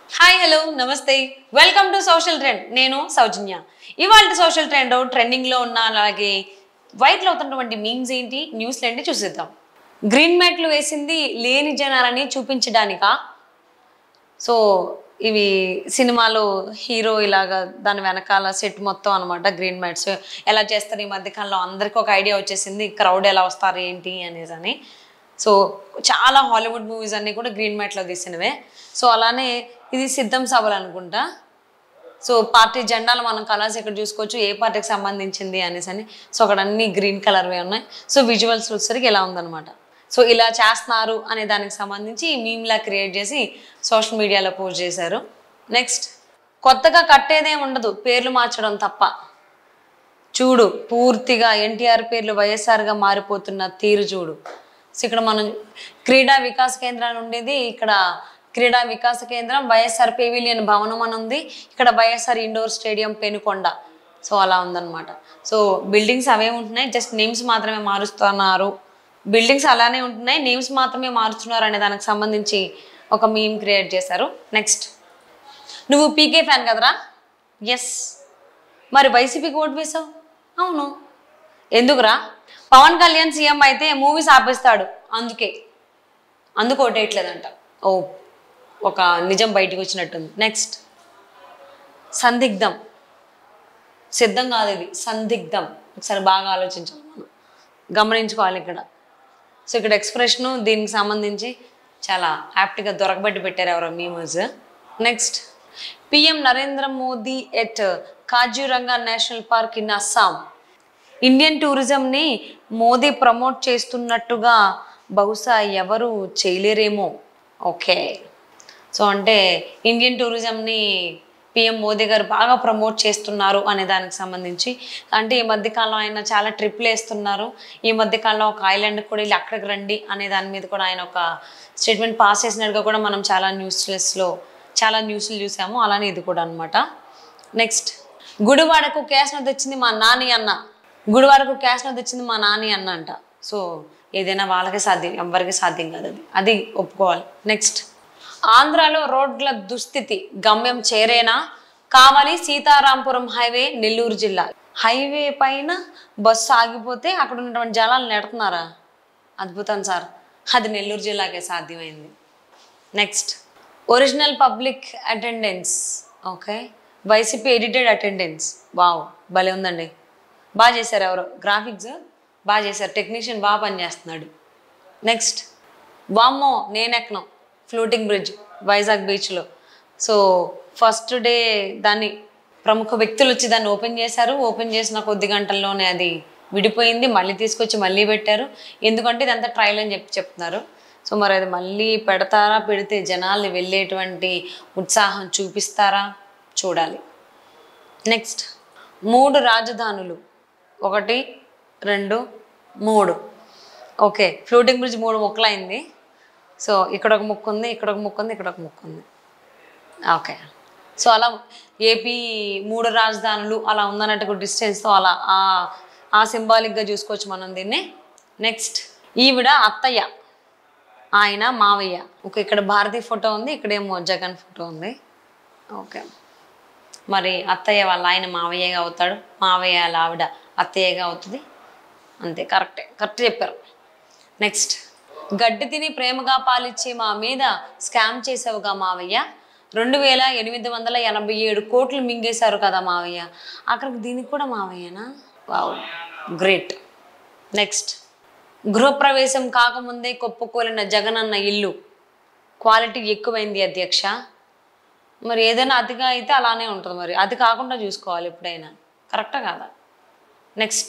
hi hello నమస్తే welcome to social trend నేను సౌజన్య ఇవాళ సోషల్ ట్రెండ్ ట్రెండింగ్లో ఉన్న అలాగే వైరల్ అవుతున్నటువంటి మీమ్స్ ఏంటి న్యూస్లు ఏంటి చూసేద్దాం గ్రీన్ మ్యాట్లు వేసింది లేని జనాలని చూపించడానికా సో ఇవి సినిమాలో హీరో ఇలాగా దాని వెనకాల సెట్ మొత్తం అనమాట గ్రీన్ మ్యాట్స్ ఎలా చేస్తారు ఈ మధ్యకాలంలో అందరికీ ఒక ఐడియా వచ్చేసింది క్రౌడ్ ఎలా వస్తారు ఏంటి అనేసి అని సో చాలా హాలీవుడ్ మూవీస్ అన్నీ కూడా గ్రీన్ మ్యాట్లో తీసినవే సో అలానే ఇది సిద్ధం సభలు అనుకుంటా సో పార్టీ జెండాలు మనం కలర్స్ ఇక్కడ చూసుకోవచ్చు ఏ పార్టీకి సంబంధించింది అనేసి అని సో అక్కడ అన్ని గ్రీన్ కలర్వే ఉన్నాయి సో విజువల్స్ వచ్చేసరికి ఇలా ఉందన్నమాట సో ఇలా చేస్తున్నారు అనే దానికి సంబంధించి మీమ్లా క్రియేట్ చేసి సోషల్ మీడియాలో పోస్ట్ చేశారు నెక్స్ట్ కొత్తగా కట్టేదే ఉండదు పేర్లు మార్చడం తప్ప చూడు పూర్తిగా ఎన్టీఆర్ పేర్లు వైఎస్ఆర్గా మారిపోతున్న తీరు చూడు సో ఇక్కడ మనం క్రీడా వికాస కేంద్రం ఉండేది ఇక్కడ క్రీడా వికాస కేంద్రం వైఎస్ఆర్ పెవిలియన్ భవనం అని ఉంది ఇక్కడ YSR indoor stadium Penukonda so అలా ఉందన్నమాట సో బిల్డింగ్స్ అవే ఉంటున్నాయి జస్ట్ నేమ్స్ మాత్రమే మారుస్తున్నారు బిల్డింగ్స్ అలానే ఉంటున్నాయి నేమ్స్ మాత్రమే మారుస్తున్నారు అనే దానికి సంబంధించి ఒక మీమ్ క్రియేట్ చేశారు నెక్స్ట్ నువ్వు పీకే ఫ్యాన్ కదరా ఎస్ మరి వైసీపీకి ఓటు వేసావు అవును ఎందుకురా పవన్ కళ్యాణ్ సీఎం అయితే మూవీస్ ఆపేస్తాడు అందుకే అందుకు ఓటేయట్లేదంట ఓ ఒక నిజం బయటకు వచ్చినట్టుంది నెక్స్ట్ సందిగ్ధం సిద్ధం కాదు ఇది సందిగ్ధం ఒకసారి బాగా ఆలోచించాలి మనం గమనించుకోవాలి ఇక్కడ సో ఇక్కడ ఎక్స్ప్రెషను దీనికి సంబంధించి చాలా యాప్ట్గా దొరకబట్టి పెట్టారు ఎవరో memers next PM Narendra Modi at Kaziranga National Park in Assam Indian టూరిజంని మోదీ ప్రమోట్ చేస్తున్నట్టుగా బహుశా ఎవరు చేయలేరేమో ఓకే సో అంటే ఇండియన్ టూరిజంని పిఎం మోదీ గారు బాగా ప్రమోట్ చేస్తున్నారు అనే దానికి సంబంధించి అంటే ఈ మధ్యకాలంలో ఆయన చాలా ట్రిప్లు వేస్తున్నారు ఈ మధ్యకాలంలో ఒక ఐలాండ్ కూడా వెళ్ళి అక్కడికి రండి అనే దాని మీద కూడా ఆయన ఒక స్టేట్మెంట్ పాస్ చేసినట్టుగా కూడా మనం చాలా న్యూస్లెస్లో చాలా న్యూస్లు చూసాము అలానే ఇది కూడా అనమాట నెక్స్ట్ గుడివాడకు క్యాష్ను తెచ్చింది మా నాని అన్న గుడివాడకు క్యాష్ను తెచ్చింది మా నాని అన్న అంట సో ఏదైనా వాళ్ళకే సాధ్యం ఎవరికి సాధ్యం కాదు అది అది ఒప్పుకోవాలి నెక్స్ట్ ఆంధ్రాలో రోడ్ల దుస్థితి గమ్యం చేరేనా కావలి సీతారాంపురం హైవే నెల్లూరు జిల్లా హైవే పైన బస్సు ఆగిపోతే అక్కడ ఉన్నటువంటి జలాలు నెడుతున్నారా అద్భుతం సార్ అది నెల్లూరు జిల్లాకే సాధ్యమైంది next original public attendance okay YCP edited attendance wow భలే ఉందండి బాగా చేశారు ఎవరో గ్రాఫిక్స్ బాగా చేశారు టెక్నీషియన్ బాగా పనిచేస్తున్నాడు నెక్స్ట్ వామ్మో నేనెక్కను ఫ్లోటింగ్ బ్రిడ్జ్ వైజాగ్ బీచ్లో సో ఫస్ట్ డే దాన్ని ప్రముఖ వ్యక్తులు వచ్చి దాన్ని ఓపెన్ చేశారు ఓపెన్ చేసిన కొద్ది గంటల్లోనే అది విడిపోయింది మళ్ళీ తీసుకొచ్చి మళ్ళీ పెట్టారు ఎందుకంటే ఇదంతా ట్రయల్ అని చెప్పి చెప్తున్నారు సో మరి అది మళ్ళీ పెడతారా పెడితే జనాలు వెళ్ళేటువంటి ఉత్సాహం చూపిస్తారా చూడాలి నెక్స్ట్ మూడు రాజధానులు ఒకటి రెండు మూడు ఓకే ఫ్లోటింగ్ బ్రిడ్జ్ మూడు ముక్కలైంది సో ఇక్కడ ఒక ముక్కు ఉంది ఇక్కడ ఒక ముక్కు ఉంది ఇక్కడ ఒక ముక్కు ఉంది ఓకే సో అలా ఏపీ మూడు రాజధానులు అలా ఉందన్నట్టు డిస్టెన్స్తో అలా ఆ ఆ సింబాలిక్గా చూసుకోవచ్చు మనం దీన్ని నెక్స్ట్ ఈవిడ అత్తయ్య ఆయన మావయ్య ఓకే ఇక్కడ భారతి ఫోటో ఉంది ఇక్కడేమో జగన్ ఫోటో ఉంది ఓకే మరి అత్తయ్య వాళ్ళ ఆయన మావయ్యగా అవుతాడు మావయ్య వాళ్ళ ఆవిడ అత్తయ్యగా అవుతుంది అంతే కరెక్టే కరెక్ట్ చెప్పారు నెక్స్ట్ గడ్డి తిని ప్రేమగా పాలిచ్చే మా మీద స్కామ్ చేసావుగా మావయ్య రెండు వేల ఎనిమిది వందల ఎనభై ఏడు కోట్లు మింగేశారు కదా మావయ్య అక్కడికి దీనికి కూడా మావయ్యనా వావ్ గ్రేట్ నెక్స్ట్ గృహప్రవేశం కాకముందే కొప్పుకోలిన జగనన్న ఇల్లు క్వాలిటీ ఎక్కువైంది అధ్యక్ష మరి ఏదైనా అతిగా అయితే అలానే ఉంటుంది మరి అది కాకుండా చూసుకోవాలి ఎప్పుడైనా కరెక్టా కాదా నెక్స్ట్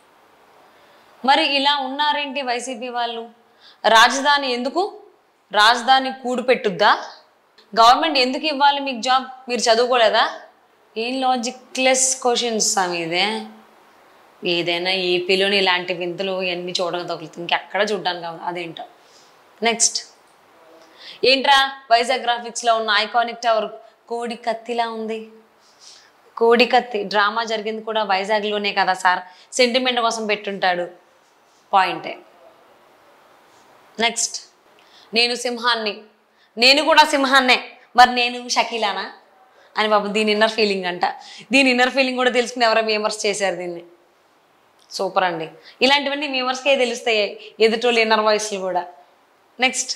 మరి ఇలా ఉన్నారేంటి వైసీపీ వాళ్ళు రాజధాని ఎందుకు రాజధాని కూడు పెట్టుద్దా గవర్నమెంట్ ఎందుకు ఇవ్వాలి మీకు జాబ్ మీరు చదువుకోలేదా ఏం లాజిక్లెస్ క్వశ్చన్స్ స్వామి ఇదే ఏదైనా ఏపీలోని ఇలాంటి వింతలు ఇవన్నీ చూడక తగులుతుంది ఇంకెక్కడ చూడడానికి కాదు అదేంటో నెక్స్ట్ ఏంట్రా వైజాగ్ గ్రాఫిక్స్లో ఉన్న ఐకానిక్ టవర్ కోడి కత్తిలా ఉంది కోడి కత్తి డ్రామా జరిగింది కూడా వైజాగ్లోనే కదా సార్ సెంటిమెంట్ కోసం పెట్టుంటాడు పాయింటే నెక్స్ట్ నేను సింహాన్ని నేను కూడా సింహాన్నే మరి నేను షకీలానా అని బాబు దీని ఇన్నర్ ఫీలింగ్ అంట దీని ఇన్నర్ ఫీలింగ్ కూడా తెలుసుకుని ఎవరో విమర్శ చేశారు దీన్ని సూపర్ అండి ఇలాంటివన్నీ వ్యూవర్స్కే తెలుస్తాయి ఎదుటోళ్ళు ఇన్నర్ వాయిస్లు కూడా నెక్స్ట్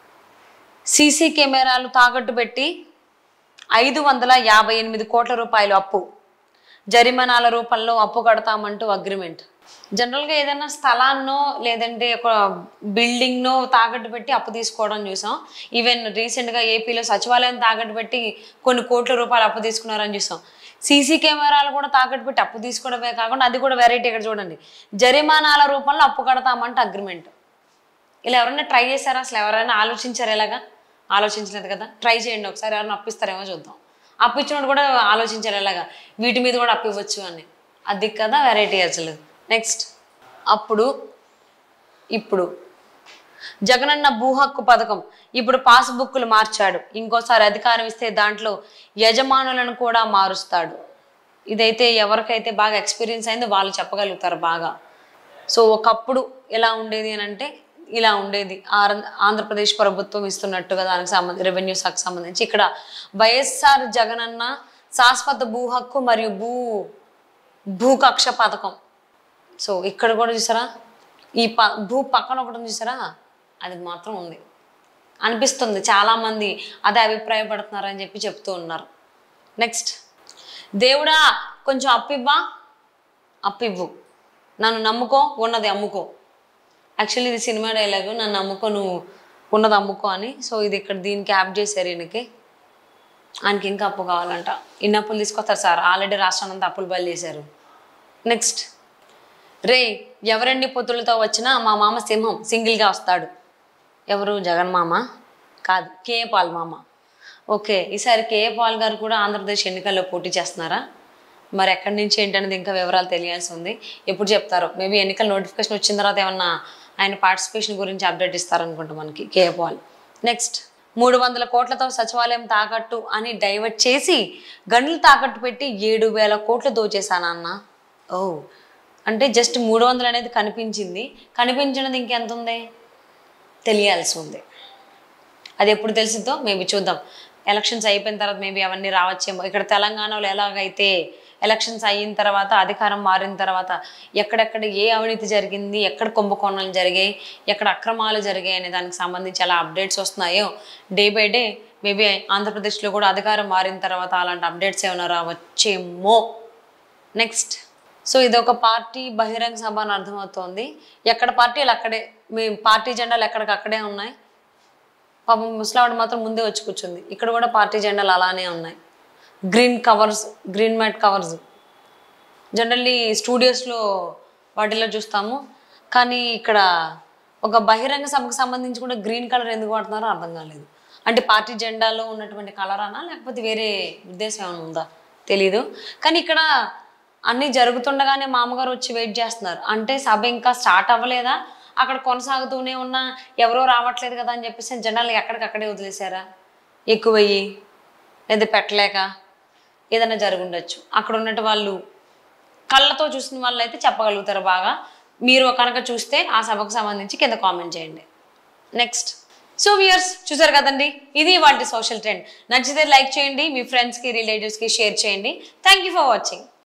సీసీ కెమెరాలు తాకట్టు పెట్టి ఐదు వందల యాభై ఎనిమిది కోట్ల రూపాయలు అప్పు జరిమానాల రూపంలో అప్పు కడతామంటూ అగ్రిమెంట్ జనరల్గా ఏదైనా స్థలాన్నో లేదంటే ఒక బిల్డింగ్నో తాకట్టు పెట్టి అప్పు తీసుకోవడం చూసాం ఈవెన్ రీసెంట్గా ఏపీలో సచివాలయం తాకట్టు పెట్టి కొన్ని కోట్ల రూపాయలు అప్పు తీసుకున్నారని చూసాం సీసీ కెమెరాలు కూడా తాకట్టు పెట్టి అప్పు తీసుకోవడమే కాకుండా అది కూడా వెరైటీ ఇక్కడ చూడండి జరిమానాల రూపంలో అప్పు కడతామంటే అగ్రిమెంట్ ఇలా ఎవరైనా ట్రై చేశారా అసలు ఎవరైనా ఆలోచించారు ఎలాగా ఆలోచించలేదు కదా ట్రై చేయండి ఒకసారి ఎవరైనా అప్పిస్తారేమో చూద్దాం అప్పు ఇచ్చినప్పుడు కూడా ఆలోచించారు ఎలాగా వీటి మీద కూడా అప్పు ఇవ్వచ్చు అని అది కదా వెరైటీ అసలు నెక్స్ట్ అప్పుడు ఇప్పుడు జగనన్న భూ హక్కు పథకం ఇప్పుడు పాస్బుక్లు మార్చాడు ఇంకోసారి అధికారం ఇస్తే దాంట్లో యజమానులను కూడా మారుస్తాడు ఇదైతే ఎవరికైతే బాగా ఎక్స్పీరియన్స్ అయిందో వాళ్ళు చెప్పగలుగుతారు బాగా సో ఒకప్పుడు ఎలా ఉండేది అని అంటే ఇలా ఉండేది ఆర్- ఆంధ్రప్రదేశ్ ప్రభుత్వం ఇస్తున్నట్టుగా దానికి సంబంధించి రెవెన్యూ శాఖకు సంబంధించి ఇక్కడ వైఎస్ఆర్ జగనన్న శాశ్వత భూ హక్కు మరియు భూ భూ కక్ష పథకం సో ఇక్కడ కూడా చూసారా ఈ ప భూ పక్కన ఒకటి ఉంది చూసారా అది మాత్రం ఉంది అనిపిస్తుంది చాలామంది అదే అభిప్రాయపడుతున్నారని చెప్పి చెప్తూ ఉన్నారు నెక్స్ట్ దేవుడా కొంచెం అప్పివ్వా అప్పివ్వు నన్ను నమ్ముకో ఉన్నది అమ్ముకో యాక్చువల్లీ ఇది సినిమా డైలాగు నన్ను నమ్ముకో నువ్వు ఉన్నది అమ్ముకో అని సో ఇది ఇక్కడ దీనికి యాప్ చేశారు ఈయనకి ఆయనకి ఇంకా అప్పు కావాలంట ఇన్ని అప్పులు తీసుకొస్తారు సార్ ఆల్రెడీ రాష్ట్రం అంతా అప్పులు బయలు చేశారు నెక్స్ట్ రే ఎవరెన్ని పొత్తులతో వచ్చినా మా మామ సింహం సింగిల్గా వస్తాడు ఎవరు జగన్ మామ కాదు కేఏ పాల్ మామ ఓకే ఈసారి కేఏ పాల్ గారు కూడా ఆంధ్రప్రదేశ్ ఎన్నికల్లో పోటీ చేస్తున్నారా మరి ఎక్కడి నుంచి ఏంటనేది ఇంకా వివరాలు తెలియాల్సి ఉంది ఎప్పుడు చెప్తారో మేబీ ఎన్నికల నోటిఫికేషన్ వచ్చిన తర్వాత ఏమన్నా ఆయన పార్టిసిపేషన్ గురించి అప్డేట్ ఇస్తారనుకుంటా మనకి కేఏ పాల్ నెక్స్ట్ మూడు వందల కోట్లతో సచివాలయం తాకట్టు అని డైవర్ట్ చేసి గనులు తాకట్టు పెట్టి ఏడు వేల కోట్లు దోచేశానన్న ఓ అంటే జస్ట్ మూడు వందలు అనేది కనిపించింది కనిపించినది ఇంకెంత ఉంది తెలియాల్సి ఉంది అది ఎప్పుడు తెలిసిద్దో మేబీ చూద్దాం ఎలక్షన్స్ అయిపోయిన తర్వాత మేబీ అవన్నీ రావచ్చేమో ఇక్కడ తెలంగాణలో ఎలాగైతే ఎలక్షన్స్ అయిన తర్వాత అధికారం మారిన తర్వాత ఎక్కడెక్కడ ఏ అవినీతి జరిగింది ఎక్కడ కుంభకోణాలు జరిగాయి ఎక్కడ అక్రమాలు జరిగాయి అనే దానికి సంబంధించి ఎలా అప్డేట్స్ వస్తున్నాయో డే బై డే మేబీ ఆంధ్రప్రదేశ్లో కూడా అధికారం మారిన తర్వాత అలాంటి అప్డేట్స్ ఏమైనా రావచ్చేమో నెక్స్ట్ సో ఇది ఒక పార్టీ బహిరంగ సభ అని అర్థమవుతోంది ఎక్కడ పార్టీలు అక్కడే మీ పార్టీ జెండాలు ఎక్కడికక్కడే ఉన్నాయి పాపం ముసలావిడ మాత్రం ముందే వచ్చి కూర్చుంది ఇక్కడ కూడా పార్టీ జెండాలు అలానే ఉన్నాయి green covers green mat covers generally స్టూడియోస్లో వాటిలో చూస్తాము కానీ ఇక్కడ ఒక బహిరంగ సభకు సంబంధించి కూడా గ్రీన్ కలర్ ఎందుకు వాడుతున్నారో అర్థం కాలేదు అంటే పార్టీ జెండాలో ఉన్నటువంటి కలర్ అనా లేకపోతే వేరే ఉద్దేశం ఏమైనా ఉందా తెలీదు కానీ ఇక్కడ అన్నీ జరుగుతుండగానే మామగారు వచ్చి వెయిట్ చేస్తున్నారు అంటే సభ ఇంకా స్టార్ట్ అవ్వలేదా అక్కడ కొనసాగుతూనే ఉన్నా ఎవరో రావట్లేదు కదా అని చెప్పేసి జనాలు ఎక్కడికక్కడే వదిలేశారా ఎక్కువయ్యి లేదా పెట్టలేక ఏదైనా జరుగుండొచ్చు అక్కడ ఉన్నట్టు వాళ్ళు కళ్ళతో చూసిన వాళ్ళు అయితే చెప్పగలుగుతారు బాగా మీరు కనుక చూస్తే ఆ సభకు సంబంధించి కింద కామెంట్ చేయండి నెక్స్ట్ సో వ్యూయర్స్ చూసారు కదండి ఇది వాటి సోషల్ ట్రెండ్ నచ్చితే లైక్ చేయండి మీ ఫ్రెండ్స్కి రిలేటివ్స్కి షేర్ చేయండి థ్యాంక్ యూ ఫర్ వాచింగ్